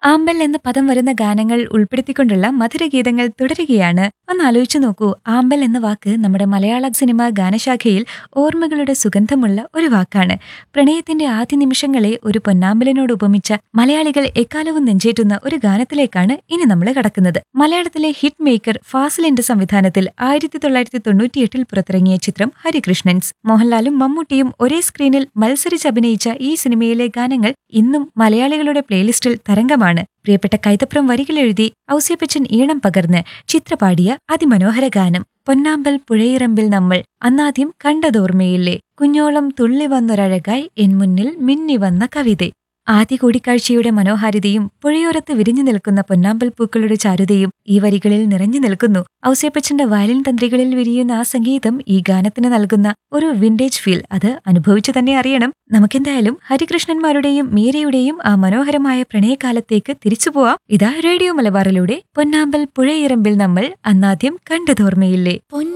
ആമ്പൽ എന്ന പദം വരുന്ന ഗാനങ്ങൾ ഉൾപ്പെടുത്തിക്കൊണ്ടുള്ള മധുരഗീതങ്ങൾ തുടരുകയാണ് ഒന്ന് ആലോചിച്ചു നോക്കൂ ആമ്പൽ എന്ന വാക്ക് നമ്മുടെ മലയാള സിനിമ ഗാനശാഖയിൽ ഓർമ്മകളുടെ സുഗന്ധമുള്ള ഒരു വാക്കാണ് പ്രണയത്തിന്റെ ആദ്യ നിമിഷങ്ങളെ ഒരു പൊന്നാമ്പലിനോട് ഉപമിച്ച മലയാളികൾ എക്കാലവും നെഞ്ചേറ്റുന്ന ഒരു ഗാനത്തിലേക്കാണ് ഇനി നമ്മൾ കടക്കുന്നത് മലയാളത്തിലെ ഹിറ്റ് മേക്കർ ഫാസിലിന്റെ സംവിധാനത്തിൽ ആയിരത്തി തൊള്ളായിരത്തി തൊണ്ണൂറ്റിയെട്ടിൽ പുറത്തിറങ്ങിയ ചിത്രം ഹരികൃഷ്ണൻസ് മോഹൻലാലും മമ്മൂട്ടിയും ഒരേ സ്ക്രീനിൽ മത്സരിച്ച് അഭിനയിച്ച ഈ സിനിമയിലെ ഗാനങ്ങൾ ഇന്നും മലയാളികളുടെ പ്ലേലിസ്റ്റിൽ തരംഗമാണ് പ്രിയപ്പെട്ട കൈതപ്രം വരികളെഴുതി ഔസ്യപ്പച്ചൻ ഈണം പകർന്ന് ചിത്രപാടിയ അതിമനോഹര ഗാനം പൊന്നാമ്പൽ പുഴയിറമ്പിൽ നമ്മൾ അന്നാദ്യം കണ്ടതോർമ്മയില്ലേ കുഞ്ഞോളം തുള്ളി വന്നൊരഴകായി എൻ മുന്നിൽ മിന്നി വന്ന കവിത ആദ്യ കൂടിക്കാഴ്ചയുടെ മനോഹാരിതയും പുഴയോരത്ത് വിരിഞ്ഞു നിൽക്കുന്ന പൊന്നാമ്പൽ പൂക്കളുടെ ചാരുതയും ഈ വരികളിൽ നിറഞ്ഞു നിൽക്കുന്നു ഔസേപ്പച്ചന്റെ വയലിൻ തന്ത്രികളിൽ വിരിയുന്ന ആ സംഗീതം ഈ ഗാനത്തിന് നൽകുന്ന ഒരു വിന്റേജ് ഫീൽ അത് അനുഭവിച്ചു തന്നെ അറിയണം നമുക്കെന്തായാലും ഹരികൃഷ്ണന്മാരുടെയും മീരയുടെയും ആ മനോഹരമായ പ്രണയകാലത്തേക്ക് തിരിച്ചു പോവാം ഇതാ റേഡിയോ മലബാറിലൂടെ പൊന്നാമ്പൽ പുഴയിറമ്പിൽ നമ്മൾ അന്നാദ്യം കണ്ടതോർമ്മയില്ലേ